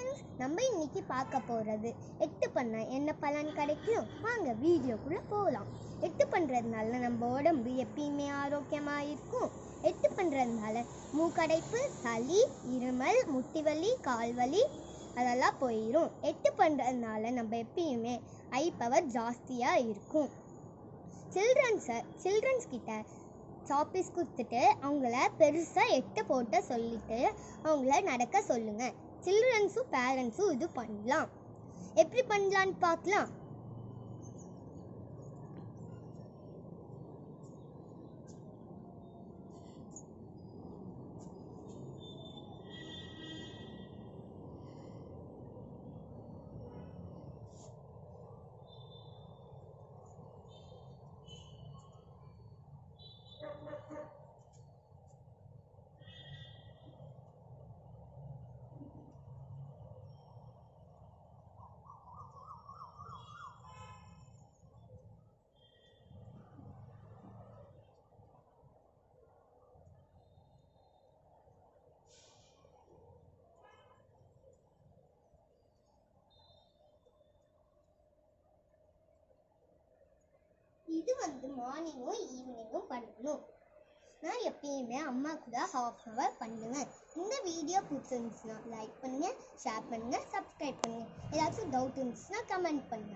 friends நம்ம இன்னைக்கு பார்க்க போகிறது எட்டு பண்ண என்ன பலன் கிடைக்கும் வாங்க வீடியோக்குள்ளே போகலாம் எட்டு பண்ணுறதுனால நம்ம உடம்பு எப்பயுமே ஆரோக்கியமாக இருக்கும் எட்டு பண்ணுறதுனால மூக்கடைப்பு சளி இருமல் முட்டி வலி கால் வலி அதெல்லாம் போயிடும் எட்டு பண்ணுறதுனால நம்ம எப்பயுமே ஐ பவர் ஜாஸ்தியாக இருக்கும் சில்ட்ரன்ஸை சில்ட்ரன்ஸ் கிட்ட சாப்பீஸ் கொடுத்துட்டு அவங்கள பெருசாக எட்டு போட்ட சொல்லிட்டு அவங்கள நடக்க சொல்லுங்க சில்ட்ரன்ஸும் பேரண்ட்ஸும் இது பண்ணலாம் எப்படி பண்ணலான்னு பார்க்கலாம் இது வந்து மார்னிங்கும் ஈவினிங்கும் பண்ணணும் நான் எப்பயுமே அம்மா கூட ஹாஃப் ஹவர் பண்ணுவேன் இந்த வீடியோ பிடிச்சிருந்துச்சுன்னா லைக் பண்ணுங்க ஷேர் பண்ணுங்க சப்ஸ்கிரைப் பண்ணுங்க ஏதாச்சும் டவுட் இருந்துச்சுன்னா கமெண்ட் பண்ணுங்க